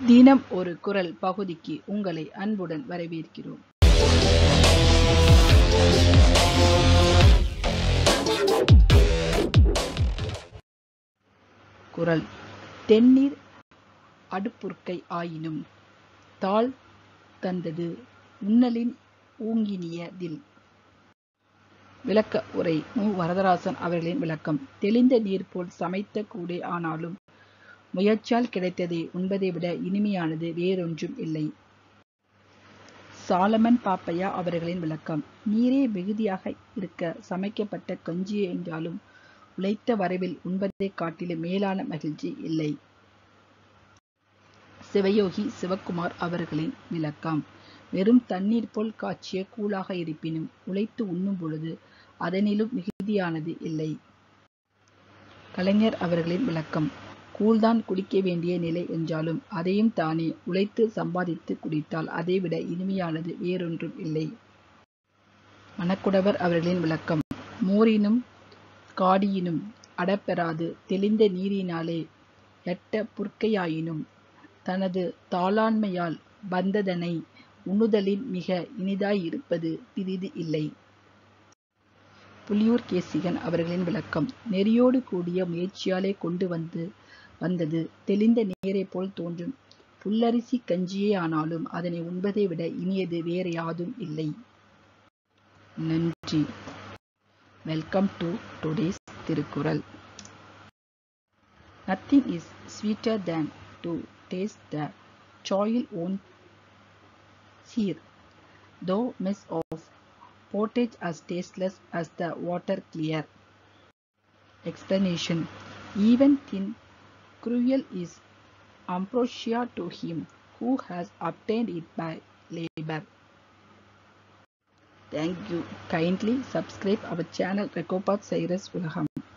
தினம் ஒரு குரல் பகுதிக்கு உங்களை அன்புடன் வரவேற்கிறோம் குரல் தென்னீர் அடுப்புற்கை ஆயினும் தாள் தந்தது உண்ணலின் ஊங்கினியதில் விளக்க உரை மு வரதராசன் அவர்களின் விளக்கம் தெளிந்த நீர் போல் சமைத்த கூடே ஆனாலும் முயற்சியால் கிடைத்ததை உண்பதை விட இனிமையானது வேறொன்றும் இல்லை சாலமன் பாப்பையா அவர்களின் விளக்கம் நீரே மிகுதியாக இருக்க சமைக்கப்பட்ட கஞ்சி என்றாலும் உழைத்த வரவில் உண்பதைக் காட்டிலும் மேலான மகிழ்ச்சி இல்லை சிவயோகி சிவக்குமார் அவர்களின் விளக்கம் வெறும் தண்ணீர் போல் காய்ச்சிய கூழாக இருப்பினும் உழைத்து உண்ணும் பொழுது அதனிலும் மிகுதியானது இல்லை கலைஞர் அவர்களின் விளக்கம் கூழ்தான் குடிக்க வேண்டிய நிலை என்றாலும் அதையும் தானே உழைத்து சம்பாதித்து குடித்தால் அதைவிட இனிமையானது வேறொன்றும் இல்லை மணக்குடவர் அவர்களின் விளக்கம் மோரினும் காடியினும் அடப்பெறாது தெளிந்த நீரினாலே எட்ட புற்கையாயினும் தனது தாளாண்மையால் வந்ததனை உண்ணுதலின் மிக இனிதாயிருப்பது பிரிது இல்லை புலியூர் கேசிகன் அவர்களின் விளக்கம் நெறியோடு கூடிய முயற்சியாலே கொண்டு வந்து வந்தது தெளிந்த நீரை போல் தோன்றும் புல்லரிசி கஞ்சியே ஆனாலும் அதனை உண்பதை விட இனியது வேற யாதும் இல்லை நன்றி welcome to today's Thirukkural nothing is sweeter than to taste the soil own cheer though mess of pottage as tasteless as the water clear. Explanation Even thin cruel is ambrosia to him who has obtained it by labor. Thank you. Kindly subscribe our channel Recopat Cyrus Ulham.